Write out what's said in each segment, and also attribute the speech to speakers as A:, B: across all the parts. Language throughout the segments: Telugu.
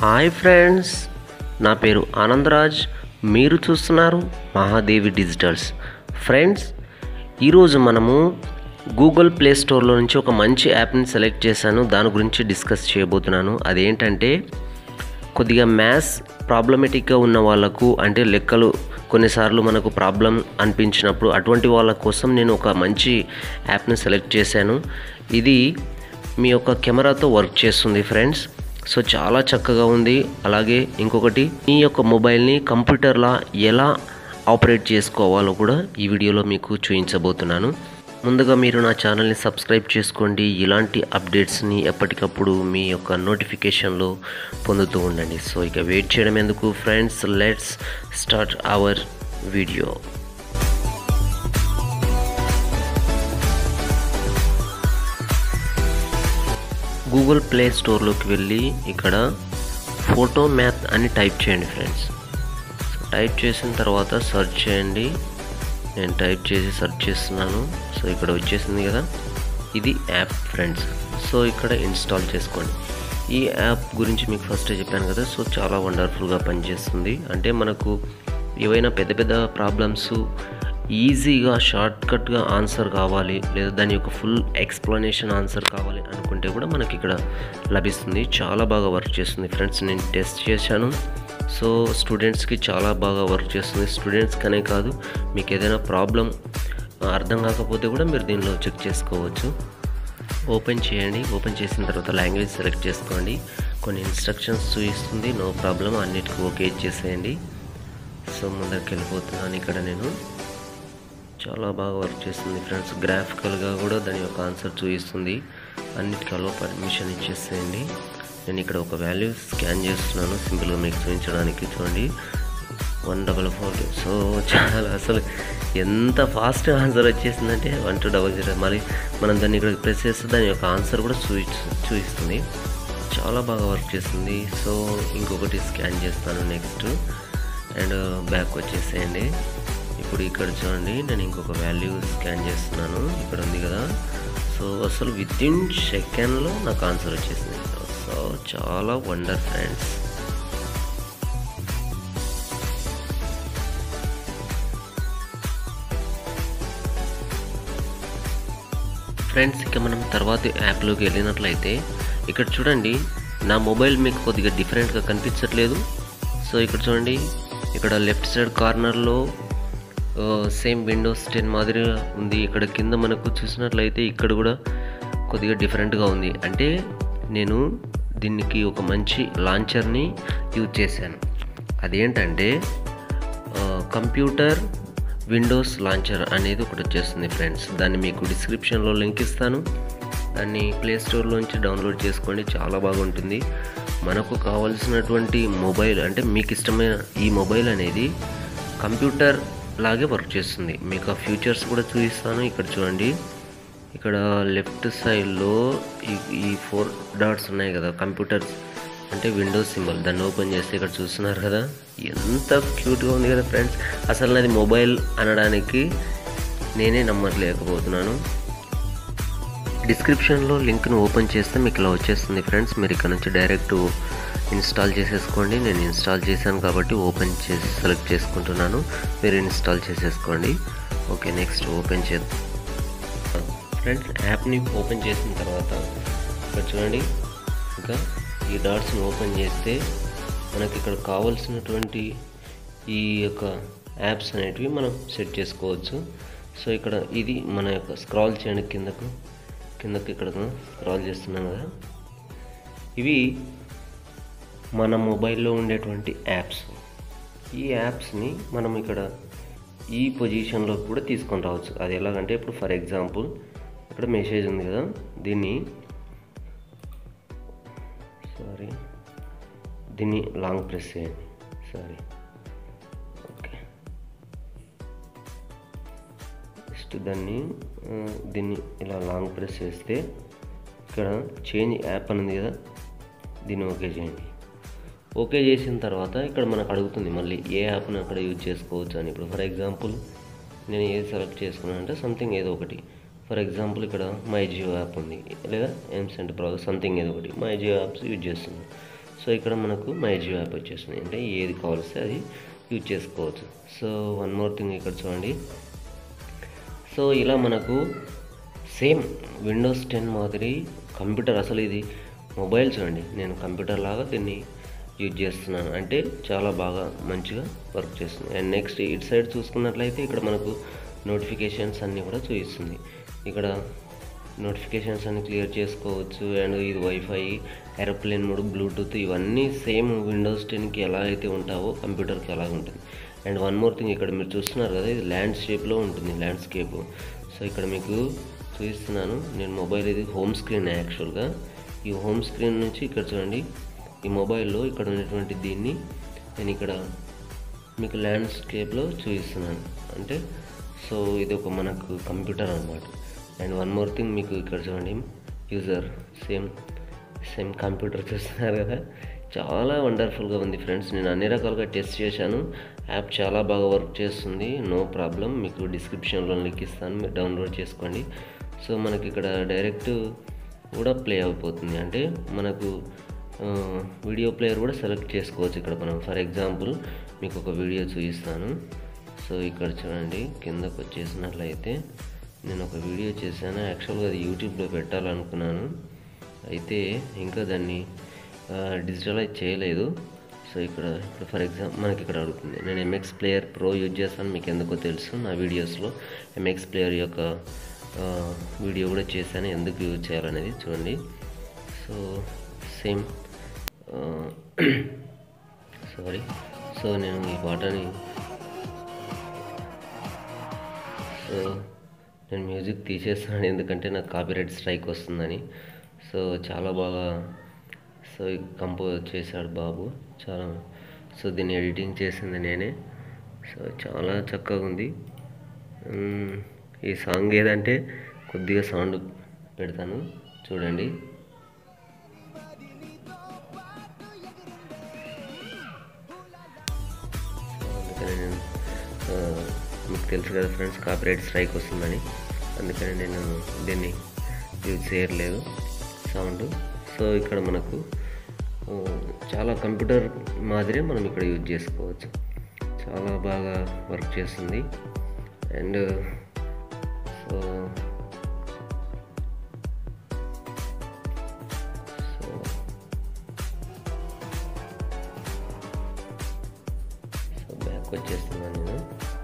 A: హాయ్ ఫ్రెండ్స్ నా పేరు ఆనందరాజ్ మీరు చూస్తున్నారు మహాదేవి డిజిటల్స్ ఫ్రెండ్స్ ఈరోజు మనము గూగుల్ ప్లే స్టోర్లో నుంచి ఒక మంచి యాప్ని సెలెక్ట్ చేశాను దాని గురించి డిస్కస్ చేయబోతున్నాను అదేంటంటే కొద్దిగా మ్యాథ్స్ ప్రాబ్లమేటిక్గా ఉన్న వాళ్ళకు అంటే లెక్కలు కొన్నిసార్లు మనకు ప్రాబ్లం అనిపించినప్పుడు అటువంటి వాళ్ళ కోసం నేను ఒక మంచి యాప్ని సెలెక్ట్ చేశాను ఇది మీ యొక్క కెమెరాతో వర్క్ చేస్తుంది ఫ్రెండ్స్ సో చాలా చక్కగా ఉంది అలాగే ఇంకొకటి మీ యొక్క మొబైల్ని కంప్యూటర్లా ఎలా ఆపరేట్ చేసుకోవాలో కూడా ఈ వీడియోలో మీకు చూపించబోతున్నాను ముందుగా మీరు నా ఛానల్ని సబ్స్క్రైబ్ చేసుకోండి ఇలాంటి అప్డేట్స్ని ఎప్పటికప్పుడు మీ యొక్క నోటిఫికేషన్లో పొందుతూ ఉండండి సో ఇక వెయిట్ చేయడం ఎందుకు friends let's start our video Google Play స్టోర్లోకి వెళ్ళి ఇక్కడ ఫోటో మ్యాథ్ అని టైప్ చేయండి ఫ్రెండ్స్ సో టైప్ చేసిన తర్వాత సెర్చ్ చేయండి నేను టైప్ చేసి సెర్చ్ చేస్తున్నాను సో ఇక్కడ వచ్చేసింది కదా ఇది యాప్ ఫ్రెండ్స్ సో ఇక్కడ ఇన్స్టాల్ చేసుకోండి ఈ యాప్ గురించి మీకు ఫస్ట్ చెప్పాను కదా సో చాలా వండర్ఫుల్గా పనిచేస్తుంది అంటే మనకు ఏవైనా పెద్ద పెద్ద ప్రాబ్లమ్స్ ఈజీగా షార్ట్కట్గా ఆన్సర్ కావాలి లేదా దాని యొక్క ఫుల్ ఎక్స్ప్లెనేషన్ ఆన్సర్ కావాలి అనుకుంటే కూడా మనకి ఇక్కడ లభిస్తుంది చాలా బాగా వర్క్ చేస్తుంది ఫ్రెండ్స్ నేను టెస్ట్ చేశాను సో స్టూడెంట్స్కి చాలా బాగా వర్క్ చేస్తుంది స్టూడెంట్స్కి అనే కాదు మీకు ఏదైనా ప్రాబ్లం అర్థం కాకపోతే కూడా మీరు దీనిలో చెక్ చేసుకోవచ్చు ఓపెన్ చేయండి ఓపెన్ చేసిన తర్వాత లాంగ్వేజ్ సెలెక్ట్ చేసుకోండి కొన్ని ఇన్స్ట్రక్షన్స్ చూపిస్తుంది నో ప్రాబ్లం అన్నిటికీ ఓకే చేసేయండి సో ముందరికి వెళ్ళిపోతున్నాను ఇక్కడ నేను చాలా బాగా వర్క్ చేస్తుంది ఫ్రెండ్స్ గ్రాఫికల్గా కూడా దాని యొక్క ఆన్సర్ చూపిస్తుంది అన్నిటికీ అలో పర్మిషన్ ఇచ్చేసేయండి నేను ఇక్కడ ఒక వాల్యూ స్కాన్ చేస్తున్నాను సింపుల్గా మీకు చూపించడానికి చూడండి వన్ డబల్ ఫోర్ సో చాలా అసలు ఎంత ఫాస్ట్ ఆన్సర్ వచ్చేసిందంటే వన్ టూ డబల్ జీరో మళ్ళీ మనం దాన్ని ఇక్కడ ప్రెస్ చేస్తే దాని యొక్క ఆన్సర్ కూడా చూపి చూపిస్తుంది చాలా బాగా వర్క్ చేస్తుంది సో ఇంకొకటి స్కాన్ చేస్తాను నెక్స్ట్ అండ్ బ్యాక్ వచ్చేసేయండి ఇప్పుడు ఇక్కడ చూడండి నేను ఇంకొక వాల్యూ స్కాన్ చేస్తున్నాను ఇక్కడ ఉంది కదా సో అసలు విత్ ఇన్ సెకండ్లో నాకు ఆన్సర్ వచ్చేసింది సో చాలా వండర్ ఫ్రెండ్స్ ఫ్రెండ్స్ ఇక మనం తర్వాత యాప్లోకి వెళ్ళినట్లయితే ఇక్కడ చూడండి నా మొబైల్ మీకు కొద్దిగా డిఫరెంట్గా కనిపించట్లేదు సో ఇక్కడ చూడండి ఇక్కడ లెఫ్ట్ సైడ్ కార్నర్లో సేమ్ విండోస్ టెన్ మాదిరిగా ఉంది ఇక్కడ కింద మనకు చూసినట్లయితే ఇక్కడ కూడా కొద్దిగా డిఫరెంట్గా ఉంది అంటే నేను దీనికి ఒక మంచి లాంచర్ని యూజ్ చేశాను అదేంటంటే కంప్యూటర్ విండోస్ లాంచర్ అనేది ఒకటి వచ్చేస్తుంది ఫ్రెండ్స్ దాన్ని మీకు డిస్క్రిప్షన్లో లింక్ ఇస్తాను దాన్ని ప్లే స్టోర్లోంచి డౌన్లోడ్ చేసుకోండి చాలా బాగుంటుంది మనకు కావాల్సినటువంటి మొబైల్ అంటే మీకు ఇష్టమైన ఈ మొబైల్ అనేది కంప్యూటర్ లాగే వర్క్ చేస్తుంది మీకు ఆ ఫ్యూచర్స్ కూడా చూపిస్తాను ఇక్కడ చూడండి ఇక్కడ లెఫ్ట్ సైడ్లో ఈ ఈ ఫోర్ డాట్స్ ఉన్నాయి కదా కంప్యూటర్స్ అంటే విండోస్ సింబల్ దాన్ని ఓపెన్ చేస్తే ఇక్కడ చూస్తున్నారు కదా ఎంత క్యూట్గా ఉంది కదా ఫ్రెండ్స్ అసలు నాది మొబైల్ అనడానికి నేనే నమ్మట్లేకపోతున్నాను డిస్క్రిప్షన్లో లింక్ను ఓపెన్ చేస్తే మీకు ఇలా వచ్చేస్తుంది ఫ్రెండ్స్ మీరు ఇక్కడ నుంచి డైరెక్ట్ ఇన్స్టాల్ చేసేసుకోండి నేను ఇన్స్టాల్ చేశాను కాబట్టి ఓపెన్ చేసి సెలెక్ట్ చేసుకుంటున్నాను మీరు ఇన్స్టాల్ చేసేసుకోండి ఓకే నెక్స్ట్ ఓపెన్ చేద్దాం ఫ్రెండ్స్ యాప్ని ఓపెన్ చేసిన తర్వాత ఇక్కడ చూడండి ఇంకా ఈ డాట్స్ని ఓపెన్ చేస్తే మనకి ఇక్కడ కావాల్సినటువంటి ఈ యొక్క యాప్స్ అనేటివి మనం సెట్ చేసుకోవచ్చు సో ఇక్కడ ఇది మన యొక్క స్క్రాల్ చేయండి కిందకు కిందకి ఇక్కడ స్క్రాల్ చేస్తున్నాం కదా ఇవి మన మొబైల్లో ఉండేటువంటి యాప్స్ ఈ యాప్స్ని మనం ఇక్కడ ఈ పొజిషన్లో కూడా తీసుకొని రావచ్చు అది ఎలాగంటే ఇప్పుడు ఫర్ ఎగ్జాంపుల్ ఇక్కడ మెసేజ్ ఉంది కదా దీన్ని సారీ దీన్ని లాంగ్ ప్రెస్ చేయండి సారీ ఓకే నెక్స్ట్ దాన్ని దీన్ని ఇలా లాంగ్ ప్రెస్ చేస్తే ఇక్కడ చేంజ్ యాప్ అని ఉంది కదా దీన్ని ఓకే చేయండి ఓకే చేసిన తర్వాత ఇక్కడ మనకు అడుగుతుంది మళ్ళీ ఏ యాప్ని అక్కడ యూజ్ చేసుకోవచ్చు అని ఇప్పుడు ఫర్ ఎగ్జాంపుల్ నేను ఏది సెలెక్ట్ చేసుకున్నాను అంటే సంథింగ్ ఏదో ఒకటి ఫర్ ఎగ్జాంపుల్ ఇక్కడ మై జియో యాప్ ఉంది లేదా ఎంసెంట్ బ్రౌజర్ సంథింగ్ ఏదో ఒకటి మై జియో యాప్స్ యూజ్ చేస్తున్నాను సో ఇక్కడ మనకు మై జియో యాప్ వచ్చేసింది అంటే ఏది కావాల్సి అది యూజ్ చేసుకోవచ్చు సో వన్ మోర్ థింగ్ ఇక్కడ చూడండి సో ఇలా మనకు సేమ్ విండోస్ టెన్ మాదిరి కంప్యూటర్ అసలు ఇది మొబైల్ చూడండి నేను కంప్యూటర్ లాగా దీన్ని యూజ్ చేస్తున్నాను అంటే చాలా బాగా మంచిగా వర్క్ చేస్తుంది అండ్ నెక్స్ట్ ఇటు సైడ్ చూసుకున్నట్లయితే ఇక్కడ మనకు నోటిఫికేషన్స్ అన్నీ కూడా చూపిస్తుంది ఇక్కడ నోటిఫికేషన్స్ అన్ని క్లియర్ చేసుకోవచ్చు అండ్ ఇది వైఫై ఏరోప్లేన్ మోడ్ బ్లూటూత్ ఇవన్నీ సేమ్ విండోస్ టెన్కి ఎలా అయితే ఉంటావో కంప్యూటర్కి అలాగే ఉంటుంది అండ్ వన్ మోర్ థింగ్ ఇక్కడ మీరు చూస్తున్నారు కదా ఇది ల్యాండ్స్కేప్లో ఉంటుంది ల్యాండ్స్కేప్ సో ఇక్కడ మీకు చూపిస్తున్నాను నేను మొబైల్ ఇది హోమ్ స్క్రీన్ యాక్చువల్గా ఈ హోమ్ స్క్రీన్ నుంచి ఇక్కడ చూడండి ఈ మొబైల్లో ఇక్కడ ఉన్నటువంటి దీన్ని నేను ఇక్కడ మీకు ల్యాండ్స్కేప్లో చూపిస్తున్నాను అంటే సో ఇది ఒక మనకు కంప్యూటర్ అనమాట అండ్ వన్ మోర్ థింగ్ మీకు ఇక్కడ చూడండి యూజర్ సేమ్ సేమ్ కంప్యూటర్ చూస్తున్నారు కదా చాలా వండర్ఫుల్గా ఉంది ఫ్రెండ్స్ నేను అన్ని రకాలుగా టెస్ట్ చేశాను యాప్ చాలా బాగా వర్క్ చేస్తుంది నో ప్రాబ్లం మీకు డిస్క్రిప్షన్లో లింక్ ఇస్తాను మీరు డౌన్లోడ్ చేసుకోండి సో మనకి ఇక్కడ డైరెక్ట్ కూడా ప్లే అయిపోతుంది అంటే మనకు వీడియో ప్లేయర్ కూడా సెలెక్ట్ చేసుకోవచ్చు ఇక్కడ మనం ఫర్ ఎగ్జాంపుల్ మీకు ఒక వీడియో చూపిస్తాను సో ఇక్కడ చూడండి కిందకు వచ్చేసినట్లయితే నేను ఒక వీడియో చేశాను యాక్చువల్గా అది యూట్యూబ్లో పెట్టాలనుకున్నాను అయితే ఇంకా దాన్ని డిజిటలైజ్ చేయలేదు సో ఇక్కడ ఇప్పుడు ఫర్ ఎగ్జాంపుల్ మనకి ఇక్కడ అడుగుతుంది నేను ఎంఎక్స్ ప్లేయర్ ప్రో యూజ్ చేస్తాను మీకు ఎందుకో తెలుసు నా వీడియోస్లో ఎంఎక్స్ ప్లేయర్ యొక్క వీడియో కూడా చేశాను ఎందుకు యూజ్ చేయాలనేది చూడండి సో సేమ్ సారీ సో నేను ఈ పాటని సో నేను మ్యూజిక్ తీసేస్తాను ఎందుకంటే నాకు కాపీరైట్ స్ట్రైక్ వస్తుందని సో చాలా బాగా సో కంపోజ్ చేశాడు బాబు చాలా సో దీన్ని ఎడిటింగ్ చేసింది నేనే సో చాలా చక్కగా ఉంది ఈ సాంగ్ ఏదంటే కొద్దిగా సౌండ్ పెడతాను చూడండి అందుకని నేను మీకు తెలుసు కదా ఫ్రెండ్స్ కాపీరైట్ స్ట్రైక్ వస్తుందని అందుకని నేను దీన్ని యూజ్ చేయట్లేదు సౌండ్ సో ఇక్కడ మనకు చాలా కంప్యూటర్ మాదిరి మనం ఇక్కడ యూజ్ చేసుకోవచ్చు చాలా బాగా వర్క్ చేస్తుంది and so so so back వచ్చేస్తున్నాను నేను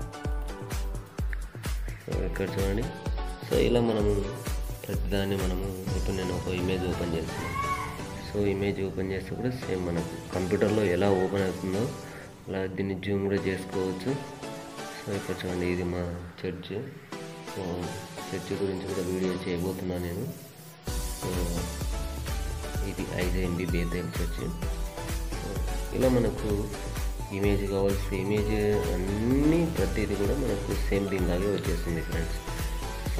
A: సో ఇక్కడ చూడండి సో ఇలా మనము ప్రతిదాన్ని మనము ఇప్పుడు నేను ఒక ఇమేజ్ ఓపెన్ చేస్తున్నాను సో ఇమేజ్ ఓపెన్ చేస్తే కూడా సేమ్ మనకు కంప్యూటర్లో ఎలా ఓపెన్ అవుతుందో అలా దీన్ని జూమ్ కూడా చేసుకోవచ్చు సో ఇక్కడ చూడండి ఇది మా చర్చ్ సో చర్చ్ గురించి కూడా వీడియో చేయబోతున్నాను నేను సో ఇది ఐదు ఎంబీ బేతేల్ చర్చ్ సో ఇలా మనకు ఇమేజ్ కావాల్సిన ఇమేజ్ అన్నీ ప్రతిదీ కూడా మనకు సేమ్ దీనిలాగే వచ్చేస్తుంది ఫ్రెండ్స్ సో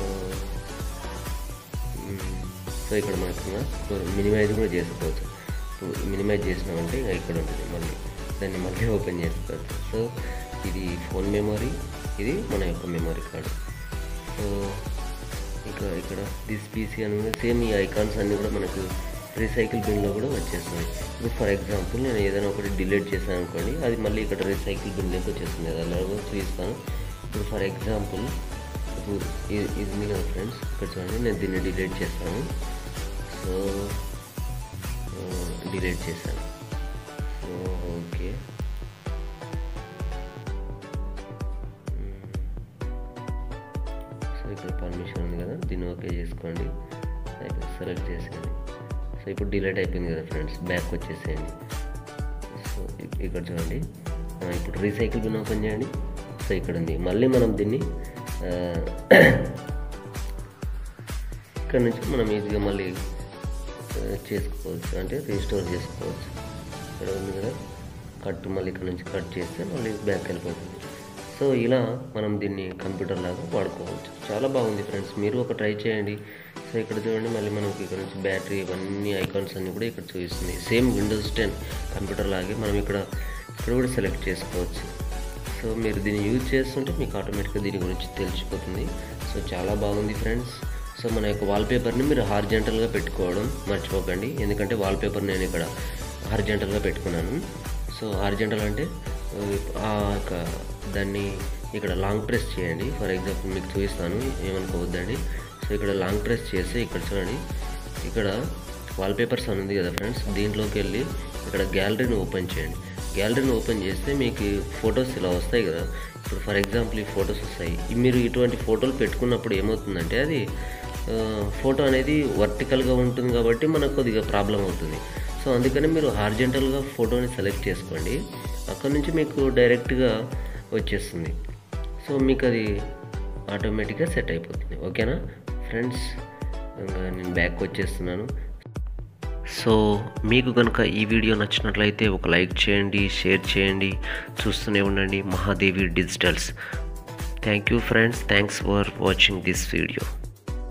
A: సో ఇక్కడ మనకు మినిమైజ్ కూడా చేసుకోవచ్చు మినిమైజ్ చేసినామంటే ఇంకా ఇక్కడ ఉంటుంది మళ్ళీ దాన్ని మళ్ళీ ఓపెన్ చేసుకోవచ్చు సో ఇది ఫోన్ మెమరీ ఇది మన యొక్క మెమరీ కార్డు సో ఇక ఇక్కడ దిస్ పీసీ అనేది సేమ్ ఈ ఐకాన్స్ అన్నీ కూడా మనకు రీసైకిల్ బిన్లో కూడా వచ్చేస్తుంది ఇప్పుడు ఫర్ ఎగ్జాంపుల్ నేను ఏదైనా ఒకటి డిలీట్ చేశాను అనుకోండి అది మళ్ళీ ఇక్కడ రీసైకిల్ బిన్లోకి వచ్చేస్తుంది అది అలాగే చూపిస్తాను ఇప్పుడు ఫర్ ఎగ్జాంపుల్ ఇప్పుడు ఇది ఇది ఉంది కదా ఫ్రెండ్స్ ఇక్కడ చూడండి నేను దీన్ని డిలీట్ చేస్తాను సో డిలీట్ చేశాను సో ఓకే సో ఇక్కడ పర్మిషన్ ఉంది కదా దీన్ని ఓకే చేసుకోండి అయితే సెలెక్ట్ చేసేయండి సో ఇప్పుడు డిలీట్ అయిపోయింది కదా ఫ్రెండ్స్ బ్యాక్ వచ్చేసేయండి సో ఇక్కడ చూడండి ఇప్పుడు రీసైకిల్ బిన్ ఓపెన్ చేయండి సో ఇక్కడ ఉంది మళ్ళీ మనం దీన్ని ఇక్కడ నుంచి మనం ఈజీగా మళ్ళీ చేసుకోవచ్చు అంటే రీస్టోర్ చేసుకోవచ్చు ఇక్కడ ఉంది కదా కట్ మళ్ళీ ఇక్కడ నుంచి కట్ చేస్తే మళ్ళీ బ్యాక్ వెళ్ళిపోతుంది సో ఇలా మనం దీన్ని కంప్యూటర్ లాగా వాడుకోవచ్చు చాలా బాగుంది ఫ్రెండ్స్ మీరు ఒక ట్రై చేయండి సో ఇక్కడ చూడండి మళ్ళీ మనకి ఇక్కడ నుంచి బ్యాటరీ ఇవన్నీ ఐకాన్స్ అన్నీ కూడా ఇక్కడ చూపిస్తుంది సేమ్ విండోస్ టెన్ కంప్యూటర్ లాగే మనం ఇక్కడ ఇక్కడ కూడా సెలెక్ట్ చేసుకోవచ్చు సో మీరు దీన్ని యూజ్ చేస్తుంటే మీకు ఆటోమేటిక్గా దీని గురించి తెలిసిపోతుంది సో చాలా బాగుంది ఫ్రెండ్స్ సో మన యొక్క వాల్పేపర్ని మీరు హార్జెంటల్గా పెట్టుకోవడం మర్చిపోకండి ఎందుకంటే వాల్పేపర్ నేను ఇక్కడ హారిజెంటల్గా పెట్టుకున్నాను సో హారిజెంటల్ అంటే ఆ యొక్క దాన్ని ఇక్కడ లాంగ్ ప్రెస్ చేయండి ఫర్ ఎగ్జాంపుల్ మీకు చూపిస్తాను ఏమనుకోవద్దండి సో ఇక్కడ లాంగ్ ప్రెస్ చేస్తే ఇక్కడ చూడండి ఇక్కడ వాల్పేపర్స్ అని ఉంది కదా ఫ్రెండ్స్ దీంట్లోకి వెళ్ళి ఇక్కడ గ్యాలరీని ఓపెన్ చేయండి గ్యాలరీని ఓపెన్ చేస్తే మీకు ఫొటోస్ ఇలా వస్తాయి కదా ఇప్పుడు ఫర్ ఎగ్జాంపుల్ ఈ ఫొటోస్ వస్తాయి మీరు ఇటువంటి ఫోటోలు పెట్టుకున్నప్పుడు ఏమవుతుందంటే అది ఫోటో అనేది వర్టికల్గా ఉంటుంది కాబట్టి మనకు కొద్దిగా ప్రాబ్లం అవుతుంది సో అందుకని మీరు హార్జెంటల్గా ఫోటోని సెలెక్ట్ చేసుకోండి అక్కడ నుంచి మీకు డైరెక్ట్గా వచ్చేస్తుంది సో మీకు అది ఆటోమేటిక్గా సెట్ అయిపోతుంది ఓకేనా ఫ్రెండ్స్ ఇంకా నేను బ్యాక్ వచ్చేస్తున్నాను సో మీకు కనుక ఈ వీడియో నచ్చినట్లయితే ఒక లైక్ చేయండి షేర్ చేయండి చూస్తూనే ఉండండి Mahadevi digitals thank you friends thanks for watching this video